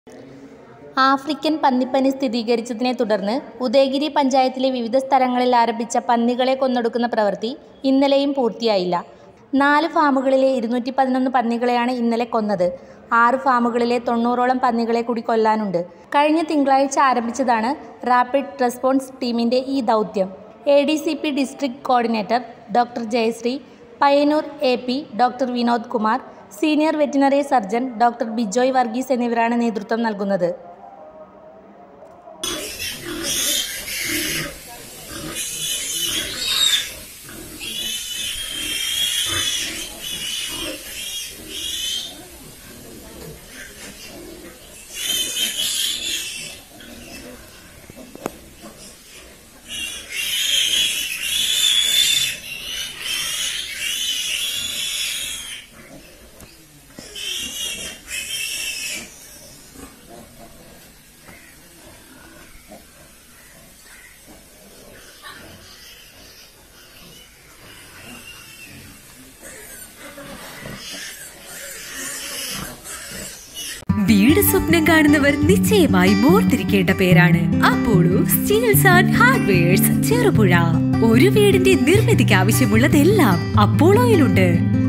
African പന്നിപ്പനി സ്ഥിരീകരിച്ചതിനെ തുടർന്ന് ഉദയഗിരി പഞ്ചായത്തിലെ വിവിധ സ്ഥലങ്ങളിൽ ആരംഭിച്ച പന്നികളെ കൊന്നൊടുക്കുന്ന പ്രവൃത്തി ഇന്നലെയും പൂർത്തിയായില്ല നാല് ഫാമുകളിലെ ഇരുന്നൂറ്റി പതിനൊന്ന് പന്നികളെയാണ് ഇന്നലെ കൊന്നത് ആറ് ഫാമുകളിലെ തൊണ്ണൂറോളം പന്നികളെ കൂടി കൊല്ലാനുണ്ട് കഴിഞ്ഞ തിങ്കളാഴ്ച ആരംഭിച്ചതാണ് റാപ്പിഡ് റെസ്പോൺസ് ടീമിൻ്റെ ഈ ദൗത്യം A D C P district coordinator doctor Jayashree Payyanur A P doctor Vinod Kumar senior veterinary surgeon doctor Bijoy Varghese എന്നിവരാണ് നേതൃത്വം നൽകുന്നത് വീട് സ്വപ്നം കാണുന്നവർ നിശ്ചയമായി ഓർത്തിരിക്കേണ്ട പേരാണ് Apollo steels and hardwares Cherupuzha ഒരു വീടിന്റെ നിർമ്മിതിക്ക് ആവശ്യമുള്ളതെല്ലാം അപ്പോളോയിലുണ്ട്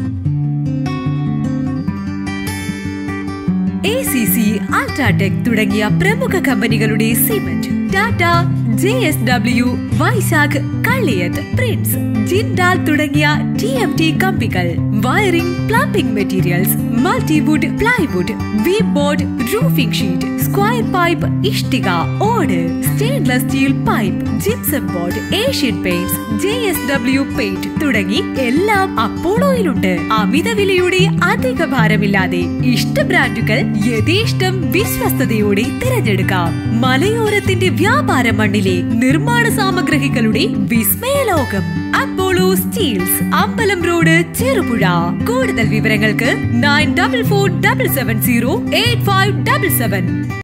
എ സി സി അൾട്രാടെക് തുടങ്ങിയ പ്രമുഖ കമ്പനികളുടെ സിമന്റ് Tata J S W Vaishakh Kalliyath Prince Jindal തുടങ്ങിയ ടി എം ടി കമ്പികൾ wiring plumbing materials multiwood plywood V board roofing sheet square pipe ഇഷ്ടിക ഓട് stainless steel pipe gypsum board Asian paints J S W paint തുടങ്ങി എല്ലാം അപ്പോളോയിലുണ്ട് അമിത വിലയുടെ അധിക ഭാരമില്ലാതെ ഇഷ്ട ബ്രാൻഡുകൾ യഥേഷ്ടം വിശ്വസ്തയോടെ തിരഞ്ഞെടുക്കാം മലയോരത്തിന്റെ വ്യാപാര മണ്ണിലെ നിർമ്മാണ സാമഗ്രികളുടെ വിസ്മയലോകം അപ്പോളോ സ്റ്റീൽസ് അമ്പലം റോഡ് ചെറുപുഴ കൂടുതൽ വിവരങ്ങൾക്ക് nine double four double seven zero eight five double seven